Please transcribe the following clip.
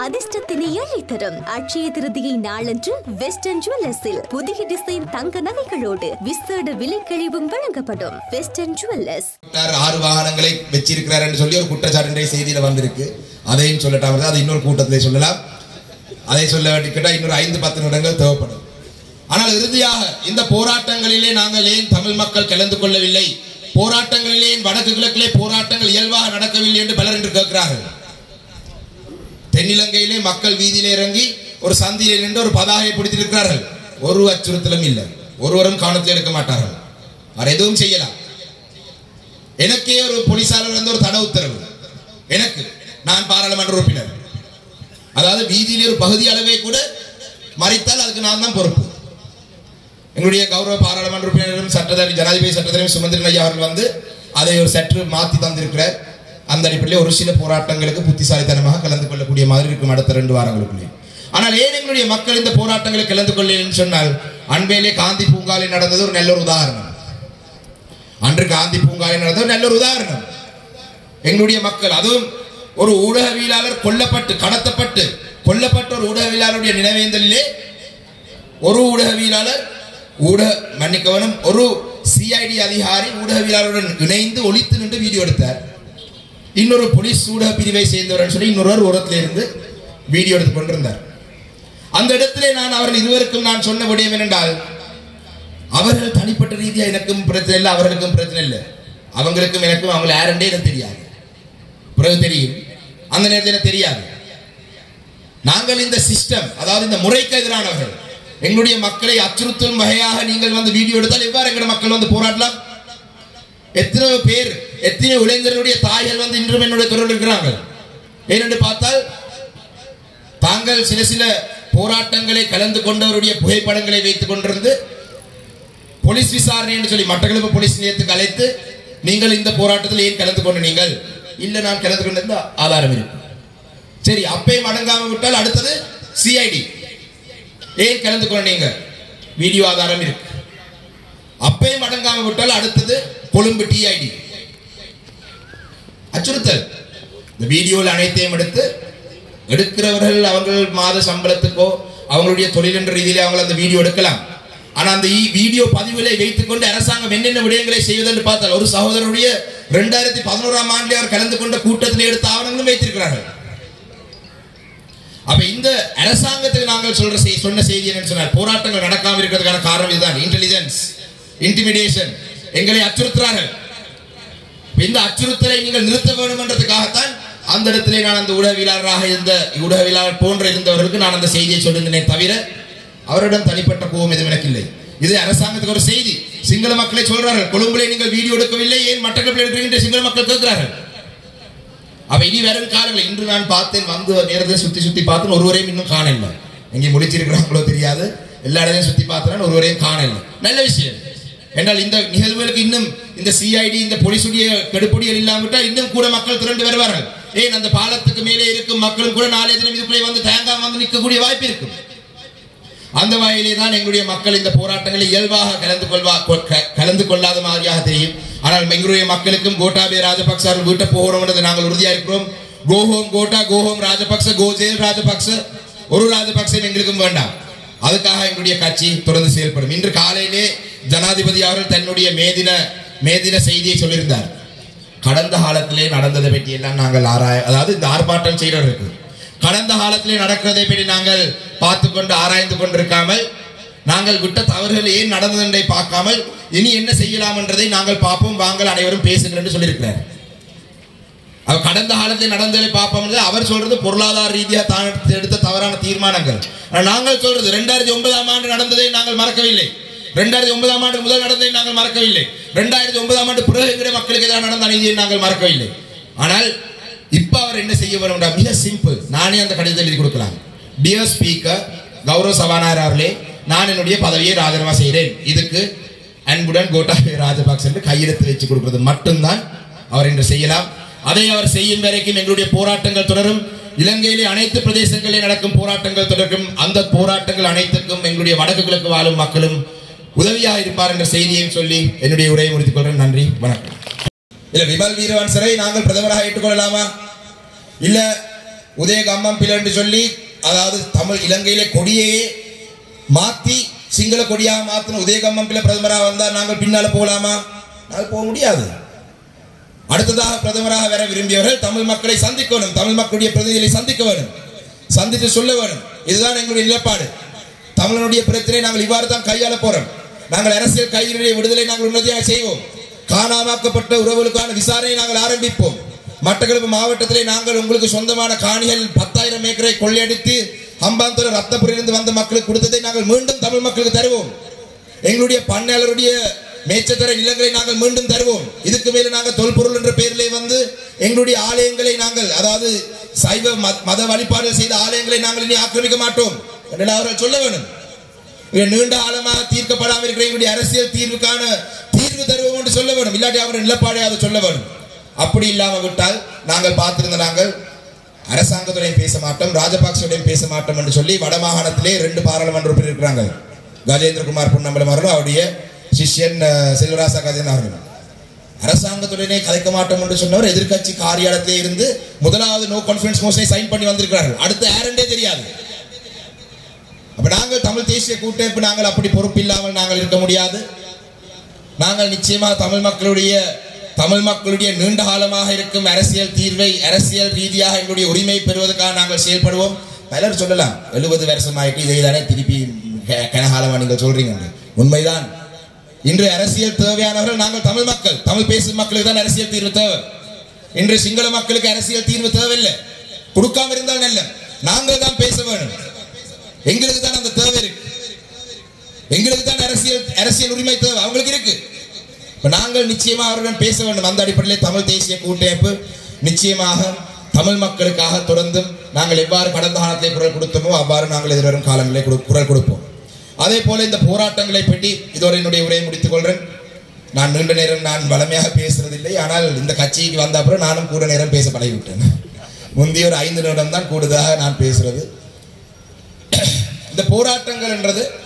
அதிர்ஷ்டத்தினை அள்ளித்தரும் அட்சய திருதியை நாளன்று வெஸ்டர்ன் ஜுவல்லர்ஸில் புதிய டிசைன் தங்க நகைகளோடு விசேட விலை கழிவும் வழங்கப்படும் வெஸ்டர்ன் ஜுவல்லர்ஸ் சார் ஆறு வாகனங்களை வச்சிருக்கிறார் என்று சொல்லி ஒரு குற்றச்சாட்டு இன்றைய செய்தியில வந்திருக்கு அதையும் சொல்லட்டா வருது அது இன்னொரு கூட்டத்திலே சொல்லலாம் அதை சொல்ல வேண்டிக்கிட்டா இன்னொரு ஐந்து பத்து நிமிடங்கள் தேவைப்படும் ஆனால் இறுதியாக இந்த போராட்டங்களிலே நாங்கள் ஏன் தமிழ் மக்கள் கலந்து கொள்ளவில்லை போராட்டங்களிலே ஏன் வடக்கு கிழக்கிலே போராட்டங்கள் இயல்பாக நடக்கவில்லை என்று பலர் என்று கேட்கிறார்கள் தென்னிலங்கையிலே மக்கள் வீதியிலே இறங்கி ஒரு சந்தியிலே நின்று ஒரு பதாகை பிடித்திருக்கிறார்கள் ஒரு அச்சுறுத்தலும் இல்லை ஒருவரும் கவனத்தில் எடுக்க மாட்டார்கள் அவர் எதுவும் செய்யலாம் எனக்கே ஒரு போலீசாளர் வந்து ஒரு தட உத்தரவு எனக்கு நான் பாராளுமன்ற உறுப்பினர் அதாவது வீதியிலே ஒரு பகுதி அளவே கூட மறித்தால் அதுக்கு நான் தான் பொறுப்பு எங்களுடைய கௌரவ பாராளுமன்ற உறுப்பினரும் சட்டத்தரணி ஜனாதிபதி சட்டத்தரணி சுமந்திரன் ஐயா அவர்கள் வந்து அதை ஒரு சற்று மாற்றி தந்திருக்கிறார் அந்த அடிப்படையில் ஒரு சில போராட்டங்களுக்கு புத்திசாலித்தனமாக கலந்து கொள்ளக்கூடிய மாதிரி இருக்கும் அடுத்த ரெண்டு வாரங்களுக்குள்ளே ஆனால் ஏன் எங்களுடைய மக்கள் இந்த போராட்டங்களில் கலந்து கொள்ளலன்னு சொன்னால் அண்மையிலே காந்தி பூங்காவில் நடந்தது ஒரு நல்ல ஒரு உதாரணம் அன்று காந்தி பூங்காவில் நடந்த ஒரு நல்ல ஒரு உதாரணம் எங்களுடைய மக்கள் அதுவும் ஒரு ஊடகவியலாளர் கொல்லப்பட்டு கடத்தப்பட்டு கொல்லப்பட்ட ஒரு ஊடகவியலாளருடைய நினைவேந்தலிலே ஒரு ஊடகவியலாளர் ஊடக மன்னிக்கவனும் ஒரு சிஐடி அதிகாரி ஊடகவியலாளருடன் இணைந்து ஒளித்து நின்று வீடியோ எடுத்தார் இன்னொரு போலீஸ் ஊடக பிரிவை சேர்ந்தவர் சொல்லி இன்னொருவர் உரத்தில் இருந்து வீடியோ எடுத்து கொண்டிருந்தார் அந்த இடத்திலே நான் அவர்கள் இருவருக்கும் நான் சொன்ன விடயம் என்னென்றால் அவர்கள் தனிப்பட்ட ரீதியா எனக்கும் பிரச்சனை இல்லை அவர்களுக்கும் பிரச்சனை இல்லை அவங்களுக்கும் எனக்கும் அவங்களை யாருண்டே எனக்கு தெரியாது பிறகு தெரியும் அந்த நேரத்தில் எனக்கு தெரியாது நாங்கள் இந்த சிஸ்டம் அதாவது இந்த முறைக்கு எதிரானவர்கள் எங்களுடைய மக்களை அச்சுறுத்தும் வகையாக நீங்கள் வந்து வீடியோ எடுத்தால் எவ்வாறு எங்களுடைய மக்கள் வந்து போராடலாம் எத்தனை பேர் எத்தனை இளைஞர்களுடைய தாய்கள் வந்து இன்றும் என்னுடைய தொடர்பு இருக்கிறாங்க ஏனென்று பார்த்தால் தாங்கள் சில சில போராட்டங்களை கலந்து கொண்டவருடைய புகைப்படங்களை வைத்துக் கொண்டிருந்து போலீஸ் விசாரணை என்று சொல்லி மட்டக்களப்பு போலீஸ் நிலையத்துக்கு அழைத்து நீங்கள் இந்த போராட்டத்தில் ஏன் கலந்து கொண்டு நீங்கள் இல்ல நான் கலந்து கொண்டிருந்த ஆதாரம் இருக்கு சரி அப்பையும் அடங்காம விட்டால் அடுத்தது சிஐடி ஏன் கலந்து கொண்டீங்க வீடியோ ஆதாரம் இருக்கு அப்பையும் அடங்காம விட்டால் அடுத்தது கொழும்பு டிஐடி அச்சுறுத்தல் இந்த வீடியோவில் அனைத்தையும் எடுத்து எடுக்கிறவர்கள் அவங்கள் மாத சம்பளத்துக்கோ அவங்களுடைய தொழில் என்ற ரீதியிலே அவங்க அந்த வீடியோ எடுக்கலாம் ஆனா அந்த ஈ- வீடியோ பதிவுகளை வைத்துக்கொண்டு அரசாங்கம் என்னென்ன விடயங்களை செய்வதென்று பார்த்தால் ஒரு சகோதரருடைய ரெண்டாயிரத்தி பதினோராம் ஆண்டில் அவர் கலந்து கொண்ட கூட்டத்தில் எடுத்த ஆவணங்களும் வைத்திருக்கிறார்கள் அப்ப இந்த அரசாங்கத்துக்கு நாங்கள் சொல்ற செய்- சொன்ன செய்தி என்னன்னு சொன்னார் போராட்டங்கள் நடக்காம இருக்கிறதுக்கான காரணம் இதுதான் இன்டெலிஜென்ஸ் இன்டிமிடேஷன் எங்களை அச்சுறுத்துறார்கள் இந்த அச்சுறுத்தலை நீங்கள் நிறுத்த வேண்டும் என்றதுக்காகத்தான் அந்த இடத்திலே நான் அந்த ஊடகவியலாளராக இருந்த ஊடகவியலாளர் போன்ற இருந்தவர்களுக்கு நான் அந்த செய்தியை சொல்லியிருந்தேனே தவிர அவரிடம் தனிப்பட்ட கோபம் எதுவும் எனக்கு இல்லை இது அரசாங்கத்துக்கு ஒரு செய்தி சிங்கள மக்களை சொல்றார்கள் கொழும்புலே நீங்கள் வீடியோ எடுக்கவில்லை ஏன் மட்டக்களப்பில் எடுக்கிறீங்க என்று சிங்கள மக்கள் கேட்கிறார்கள் அவ இனி வரும் காலங்கள் இன்று நான் பார்த்தேன் வந்து நேரத்தை சுத்தி சுத்தி பார்த்தேன் ஒருவரையும் இன்னும் காணல எங்கே முடிச்சிருக்கிறாங்களோ தெரியாது எல்லா இடத்தையும் சுத்தி பார்த்தேன் ஒருவரையும் காணல நல்ல விஷயம் என்றால் இந்த நிகழ்வுகளுக்கு இன்னும் இந்த சிஐடி இந்த போலீசுடைய கெடுப்படிகள் இல்லாமட்டால் இன்னும் கூட மக்கள் திரண்டு வருவார்கள் ஏன் அந்த பாலத்துக்கு மேலே இருக்கும் மக்களும் கூட நாளைய தினம் இதுக்குள்ளே வந்து தேங்காய் வந்து நிற்கக்கூடிய வாய்ப்பு இருக்கும் அந்த வகையிலே தான் எங்களுடைய மக்கள் இந்த போராட்டங்களில் இயல்பாக கலந்து கொள்வா கொ- க- கலந்து கொள்ளாத மாதிரியாக தெரியும் ஆனால் எங்களுடைய மக்களுக்கும் கோட்டாபே ராஜபக்ச அவர்கள் வீட்டை போகிறோம் என்றது நாங்கள் உறுதியாக இருக்கிறோம் கோஹோம் கோட்டா கோஹோம் ராஜபக்ச கோஜேல் ராஜபக்ச ஒரு ராஜபக்சம் எங்களுக்கும் வேண்டாம் அதுக்காக எங்களுடைய கட்சி தொடர்ந்து செயல்படும் இன்று காலையிலே ஜனாதிபதி அவர்கள் தன்னுடைய மேதின மேதின செய்தியை சொல்லியிருந்தார் கடந்த காலத்திலே நடந்ததை பற்றி எல்லாம் நாங்கள் ஆராய அதாவது இந்த ஆர்ப்பாட்டம் செய்கிறவர்களுக்கு கடந்த காலத்திலே நடக்கிறதை பற்றி நாங்கள் பார்த்து கொண்டு ஆராய்ந்து கொண்டிருக்காமல் நாங்கள் விட்ட தவறுகள் ஏன் நடந்தது என்பதை பார்க்காமல் இனி என்ன செய்யலாம் என்றதை நாங்கள் பார்ப்போம் வாங்கள் அனைவரும் பேசுங்கள் என்று சொல்லியிருக்கிறார் அவர் கடந்த காலத்தில் நடந்ததை பார்ப்போம் என்று அவர் சொல்றது பொருளாதார ரீதியாக தான் எடுத்த- எடுத்த தவறான தீர்மானங்கள் ஆனால் நாங்கள் சொல்றது ரெண்டாயிரத்தி ஒன்பதாம் ஆண்டு நடந்ததை நாங்கள் மறக்கவில்லை ரெண்டாயிரத்தி ஒன்பதாம் ஆண்டு முதல் நடந்ததை நாங்கள் மறக்கவில்லை ரெண்டாயிரத்தி ஒன்பதாம் ஆண்டு பிறகு எங்களுடைய மக்களுக்கு எதிராக நடந்த அநீதியை நாங்கள் மறக்கவில்லை ஆனால் இப்ப அவர் என்ன செய்ய வேண்டும் என்றால் மிக சிம்பிள் நானே அந்த கடிதத்தை எழுதி கொடுக்கலாம் டியர் ஸ்பீக்கர் கௌரவ சபாநாயகர் அவர்களே நான் என்னுடைய பதவியை ராஜினாமா செய்கிறேன் இதுக்கு அன்புடன் கோட்டாபய ராஜபக்ச என்று கையெழுத்து வச்சு கொடுக்கிறது மட்டும்தான் அவர் இன்று செய்யலாம் அதை அவர் செய்யும் வரைக்கும் எங்களுடைய போராட்டங்கள் தொடரும் இலங்கையிலே அனைத்து பிரதேசங்களிலே நடக்கும் போராட்டங்கள் தொடரும் அந்த போராட்டங்கள் அனைத்துக்கும் எங்களுடைய வடக்கு கிழக்கு வாழும் மக்களும் உதவியாக இருப்பார் என்ற செய்தியையும் சொல்லி என்னுடைய உரையை முடித்துக் கொள்கிறேன் நன்றி வணக்கம் இல்ல விமல் வீரவன்சரை நாங்கள் பிரதமராக ஏற்றுக்கொள்ளலாமா இல்ல உதயகம்மம்பில் என்று சொல்லி அதாவது தமிழ் இலங்கையிலே கொடியையே மாத்தி சிங்கள கொடியாக மாத்தின உதயகம்மம்பில பிரதமராக வந்தால் நாங்கள் பின்னால போகலாமா நாங்கள் போக முடியாது அடுத்ததாக பிரதமராக வர விரும்பியவர்கள் தமிழ் மக்களை சந்திக்க வேணும் தமிழ் மக்களுடைய பிரதிநிதிகளை சந்திக்க வேணும் சந்தித்து சொல்ல வேணும் இதுதான் எங்களுடைய நிலப்பாடு தமிழனுடைய பிரச்சனை நாங்கள் இவ்வாறு தான் கையாள போறோம் நாங்கள் அரசியல் கைதிகளுடைய விடுதலை நாங்கள் உறுதியாக செய்வோம் காணாமாக்கப்பட்ட உறவுகளுக்கான விசாரணை நாங்கள் ஆரம்பிப்போம் மட்டக்களப்பு மாவட்டத்திலே நாங்கள் உங்களுக்கு சொந்தமான காணிகள் பத்தாயிரம் ஏக்கரை கொள்ளையடித்து ஹம்பாந்துறை ரத்தபுரியிலிருந்து வந்த மக்களுக்கு கொடுத்ததை நாங்கள் மீண்டும் தமிழ் மக்களுக்கு தருவோம் எங்களுடைய பண்ணையாளருடைய மேச்சத்தர நிலங்களை நாங்கள் மீண்டும் தருவோம் இதுக்கு மேல நாங்கள் தொல்பொருள் என்ற பெயரிலே வந்து எங்களுடைய ஆலயங்களை நாங்கள் அதாவது சைவ மத- மத வழிபாடு செய்த ஆலயங்களை நாங்கள் இனி ஆக்கிரமிக்க மாட்டோம் என்று அவர்கள் சொல்ல வேணும் இது நீண்ட காலமாக தீர்க்கப்படாமல் இருக்கிற எங்களுடைய அரசியல் தீர்வுக்கான தீர்வு தருவோம் என்று சொல்ல வேணும் இல்லாட்டி அவருடைய நிலப்பாடை அதை சொல்ல வேணும் அப்படி இல்லாம விட்டால் நாங்கள் பார்த்திருந்த நாங்கள் அரசாங்கத்துடையும் பேச மாட்டோம் ராஜபாக்சோடையும் பேச மாட்டோம் என்று சொல்லி வடமாகாணத்திலே ரெண்டு பாராளுமன்ற உறுப்பினர் இருக்கிறாங்க கஜேந்திரகுமார் பொன்னம்பலம் அவர்களும் அவருடைய சிஷ்யன் அஹ், செல்வராசா கஜேந்திரன் அவர்களும் அரசாங்கத்துடனே கதைக்க மாட்டோம் என்று சொன்னவர் எதிர்க்கட்சி காரியாலயத்திலே இருந்து முதலாவது நோ கான்ஃபரன்ஸ் மோஷனை சைன் பண்ணி வந்திருக்கிறார்கள் அடுத்து யாருன்றே தெரியாது அப்ப நாங்கள் தமிழ் தேசிய கூட்டமைப்பு நாங்கள் அப்படி பொறுப்பில்லாமல் நாங்கள் இருக்க முடியாது நாங்கள் நிச்சயமாக தமிழ் மக்களுடைய தமிழ் மக்களுடைய நீண்ட காலமாக இருக்கும் அரசியல் தீர்வை அரசியல் ரீதியாக எங்களுடைய உரிமை பெறுவதற்காக நாங்கள் செயல்படுவோம் பலர் சொல்லலாம் எழுபது வருஷமாயிட்டு இதை தானே திருப்பி கெ- கனகாலமா நீங்கள் சொல்றீங்க உண்மைதான் இன்று அரசியல் தேவையானவர்கள் நாங்கள் தமிழ் மக்கள் தமிழ் பேசும் மக்களுக்கு தான் அரசியல் தீர்வு தேவை இன்று சிங்கள மக்களுக்கு அரசியல் தீர்வு தேவையில்லை கொடுக்காம இருந்தால் நல்ல நாங்கள் தான் பேச வேணும் எங்களுக்கு தான் அந்த தேவை இருக்கு எங்களுக்கு தான் அரசியல் அரசியல் உரிமை தேவை அவங்களுக்கு இருக்கு இப்ப நாங்கள் நிச்சயமாக அவருடன் பேச வேண்டும் அந்த அடிப்படையில் தமிழ் தேசிய கூட்டமைப்பு நிச்சயமாக தமிழ் மக்களுக்காக தொடர்ந்தும் நாங்கள் எவ்வாறு கடந்த காலத்திலே குரல் கொடுத்தோமோ அவ்வாறு நாங்கள் எதிர்வரும் காலங்களிலே கொடு- குரல் கொடுப்போம் அதே போல இந்த போராட்டங்களை பற்றி இதோட என்னுடைய உரையை முடித்துக் கொள்றேன் நான் நீண்ட நேரம் நான் வளமையாக பேசுறதில்லை ஆனால் இந்த கட்சிக்கு வந்த அப்புறம் நானும் கூட நேரம் பேச பழகிவிட்டேன் முந்தைய ஒரு ஐந்து நிமிடம் தான் கூடுதலாக நான் பேசுறது இந்த போராட்டங்கள் என்றது